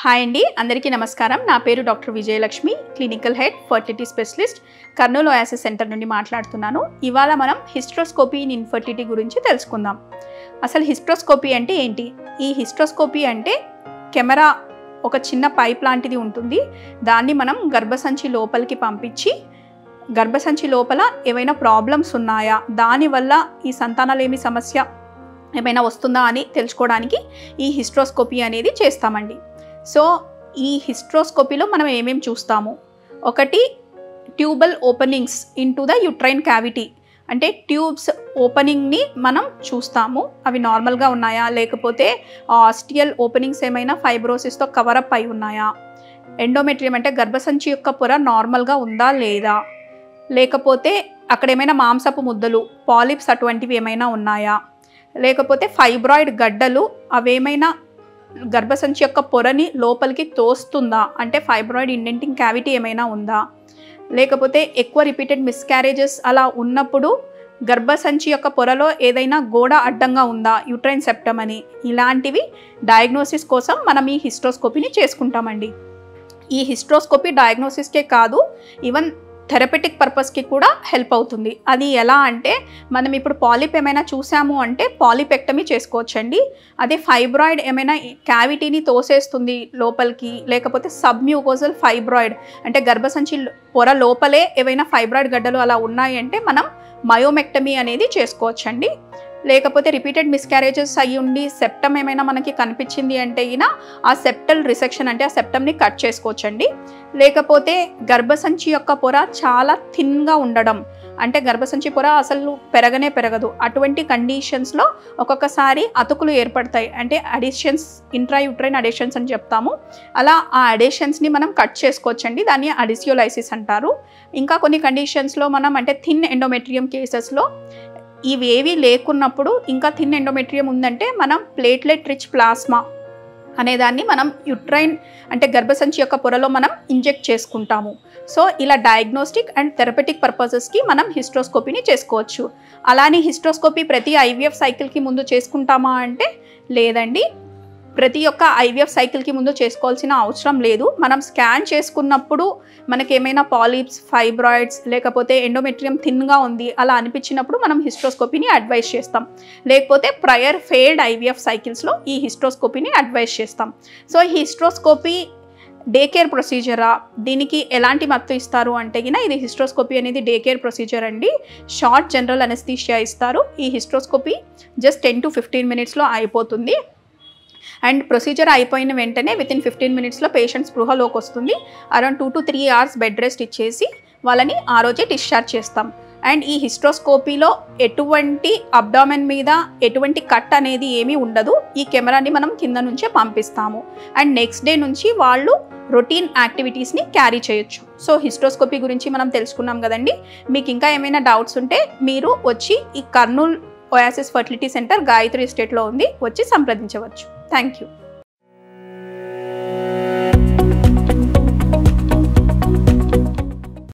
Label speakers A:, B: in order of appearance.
A: hi అండి అందరికీ నమస్కారం నా పేరు doctor Vijayalakshmi clinical head fertility specialist Kurnool Oasis centre నుండి మాట్లాడుతున్నాను ఇవాళ మనం హిస్ట్రోస్కోపీ ఇన్ ఇన్ఫర్టిలిటీ గురించి తెలుసుకుందాం అసలు హిస్ట్రోస్కోపీ అంటే ఏంటి ఈ హిస్ట్రోస్కోపీ అంటే కెమెరా ఒక చిన్న పైప్ లాంటిది ఉంటుంది దాన్ని మనం గర్భసంచి లోపలికి పంపించి గర్భసంచి లోపల ఏమైనా ప్రాబ్లమ్స్ ఉన్నాయా దానివల్ల ఈ సంతానలేమి సమస్య ఏమైనా వస్తుందా అని తెలుసుకోవడానికి ఈ హిస్ట్రోస్కోపీ అనేది చేస్తామండి సో ఈ హిస్ట్రోస్కోపీలో మనం ఏమేమి చూస్తాము ఒకటి tubal openings into the uterine cavity అంటే ట్యూబ్స్ ఓపెనింగ్ని మనం చూస్తాము అవి నార్మల్గా ఉన్నాయా లేకపోతే ఆస్టియల్ ఓపెనింగ్స్ ఏమైనా ఫైబ్రోసిస్తో కవరప్ అయి ఉన్నాయా ఎండోమెట్రియం అంటే గర్భసంచి యొక్క పొర నార్మల్గా ఉందా లేదా లేకపోతే అక్కడ ఏమైనా మాంసపు ముద్దలు పాలిప్స్ అటువంటివి ఏమైనా ఉన్నాయా లేకపోతే ఫైబ్రాయిడ్ గడ్డలు అవేమైనా గర్భసంచి యొక్క పొరని లోపలికి తోస్తుందా అంటే ఫైబ్రాయిడ్ ఇండెంటింగ్ క్యావిటీ ఏమైనా ఉందా లేకపోతే ఎక్కువ రిపీటెడ్ మిస్క్యారేజెస్ అలా ఉన్నప్పుడు గర్భసంచి యొక్క పొరలో ఏదైనా గోడ అడ్డంగా ఉందా యూట్రైన్ సెప్టమ్ అని ఇలాంటివి డయాగ్నోసిస్ కోసం మనం ఈ హిస్ట్రోస్కోపీని చేసుకుంటామండి ఈ హిస్ట్రోస్కోపీ డయాగ్నోసిస్కే కాదు ఈవెన్ థెరపెటిక్ పర్పస్కి కూడా హెల్ప్ అవుతుంది అది ఎలా అంటే మనం ఇప్పుడు పాలిప్ ఏమైనా చూసాము అంటే పాలిపెక్టమీ చేసుకోవచ్చండి అదే ఫైబ్రాయిడ్ ఏమైనా క్యావిటీని తోసేస్తుంది లోపలికి లేకపోతే సబ్మ్యూకోజల్ ఫైబ్రాయిడ్ అంటే గర్భసంచి పొర లోపలే ఏవైనా ఫైబ్రాయిడ్ గడ్డలు అలా ఉన్నాయి అంటే మనం మయోమెక్టమీ అనేది చేసుకోవచ్చండి లేకపోతే రిపీటెడ్ మిస్క్యారేజెస్ అయ్యి ఉండి సెప్టమ్ ఏమైనా మనకి కనిపించింది అంటే ఈయన ఆ సెప్టల్ రిసెక్షన్ అంటే ఆ సెప్టమ్ని కట్ చేసుకోవచ్చండి లేకపోతే గర్భసంచి యొక్క పొర చాలా థిన్గా ఉండడం అంటే గర్భసంచి పొర అసలు పెరగనే పెరగదు అటువంటి కండిషన్స్లో ఒక్కొక్కసారి అతుకులు ఏర్పడతాయి అంటే అడిషన్స్ ఇంట్రాయూట్రైన్ అడిషన్స్ అని చెప్తాము అలా ఆ అడిషన్స్ని మనం కట్ చేసుకోవచ్చండి దాన్ని అడిసియోలైసిస్ అంటారు ఇంకా కొన్ని కండిషన్స్లో మనం అంటే థిన్ ఎండోమెట్రియం కేసెస్లో ఇవేవి లేకున్నప్పుడు ఇంకా థిన్ ఎండోమెట్రియం ఉందంటే మనం ప్లేట్లెట్ రిచ్ ప్లాస్మా అనేదాన్ని మనం యుట్రైన్ అంటే గర్భసంచి యొక్క పొరలో మనం ఇంజెక్ట్ చేసుకుంటాము సో ఇలా డయాగ్నోస్టిక్ అండ్ థెరపెటిక్ పర్పసెస్కి మనం హిస్ట్రోస్కోపీని చేసుకోవచ్చు అలానే హిస్ట్రోస్కోపీ ప్రతి ఐవీఎఫ్ సైకిల్కి ముందు చేసుకుంటామా అంటే లేదండి ప్రతి ఒక్క ఐవీఎఫ్ సైకిల్కి ముందు చేసుకోవాల్సిన అవసరం లేదు మనం స్కాన్ చేసుకున్నప్పుడు మనకి ఏమైనా పాలిప్స్ ఫైబ్రాయిడ్స్ లేకపోతే ఎండోమెట్రియం థిన్గా ఉంది అలా అనిపించినప్పుడు మనం హిస్ట్రోస్కోపీని అడ్వైస్ చేస్తాం లేకపోతే ప్రయర్ ఫెయిల్డ్ ఐవీఎఫ్ సైకిల్స్లో ఈ హిస్ట్రోస్కోపీని అడ్వైస్ చేస్తాం సో ఈ హిస్ట్రోస్కోపీ డే కేర్ ప్రొసీజరా దీనికి ఎలాంటి మత్తు ఇస్తారు అంటే గిన ఇది హిస్ట్రోస్కోపీ అనేది డే కేర్ ప్రొసీజర్ అండి షార్ట్ జనరల్ అనెస్థీషియా ఇస్తారు ఈ hysteroscopy just ten to fifteen మినిట్స్లో అయిపోతుంది అండ్ ప్రొసీజర్ అయిపోయిన వెంటనే విత్ ఇన్ ఫిఫ్టీన్ మినిట్స్లో పేషెంట్ స్పృహలోకి వస్తుంది around two to three hours bed rest ఇచ్చేసి వాళ్ళని ఆ రోజే డిశ్చార్జ్ చేస్తాం అండ్ ఈ హిస్ట్రోస్కోపీలో ఎటువంటి అబ్డామెన్ మీద ఎటువంటి కట్ అనేది ఏమీ ఉండదు ఈ కెమెరాని మనం కింద నుంచే పంపిస్తాము అండ్ నెక్స్ట్ డే నుంచి వాళ్ళు రొటీన్ యాక్టివిటీస్ని క్యారీ చేయొచ్చు సో హిస్ట్రోస్కోపీ గురించి మనం తెలుసుకున్నాం కదండి మీకు ఇంకా ఏమైనా డౌట్స్ ఉంటే మీరు వచ్చి ఈ Kurnool Oasis fertility centre Gayatri ఎస్టేట్లో ఉంది వచ్చి సంప్రదించవచ్చు థ్యాంక్ యూ